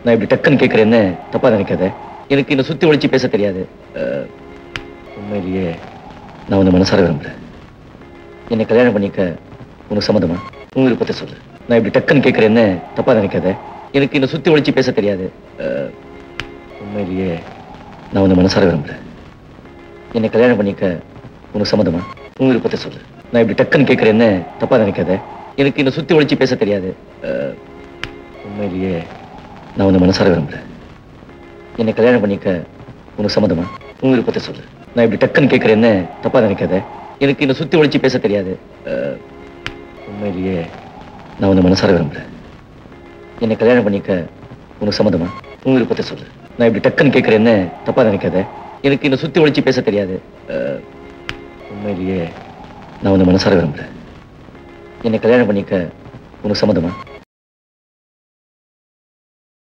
நான் இப்படி டக்குன்னு கேட்குறேன்னு தப்பா நினைக்காத எனக்கு இன்னும் சுத்தி ஒழிச்சு பேச தெரியாது அஹ், உண்மையிலேயே நான் உன்னை மனசார விரும்புறேன் என்னை கல்யாணம் பண்ணிக்க உனக்கு சம்மதமா உன் விருப்பத்தை சொல்லு நான் இப்படி டக்குன்னு கேட்குறேன்னு தப்பா நினைக்காத எனக்கு இன்னும் சுத்தி ஒழிச்சு பேச தெரியாது அஹ், உண்மையிலேயே நான் உன்னை மனசார விரும்புறேன் என்னை கல்யாணம் பண்ணிக்க உனக்கு சம்மதமா உன் விருப்பத்தை சொல்லு நான் இப்படி டக்குன்னு கேட்குறேன்னு தப்பா நினைக்காத எனக்கு இன்னும் சுத்தி ஒழிச்சு பேச தெரியாது அஹ், உண்மையிலேயே நான் உன்னை மனசார விரும்புறேன் என்னை கல்யாணம் பண்ணிக்க உனக்கு சம்மதமா உன் விருப்பத்தை சொல்லு நான் இப்படி டக்குன்னு கேட்குறேன்னு தப்பா நினைக்காத எனக்கு இன்னும் சுத்தி ஒழிச்சு பேச தெரியாது அஹ், உண்மையிலேயே நான் உன்னை மனசார விரும்புறேன் என்னை கல்யாணம் பண்ணிக்க உனக்கு சம்மதமா உன் விருப்பத்தை சொல்லு நான் இப்படி டக்குன்னு கேட்குறேன்னு தப்பா நினைக்காத எனக்கு இன்னும் சுத்தி ஒழிச்சு பேச தெரியாது அஹ், உண்மையிலேயே நான் உன்னை மனசார விரும்புறேன் என்னை கல்யாணம் பண்ணிக்க உனக்கு சம்மதமா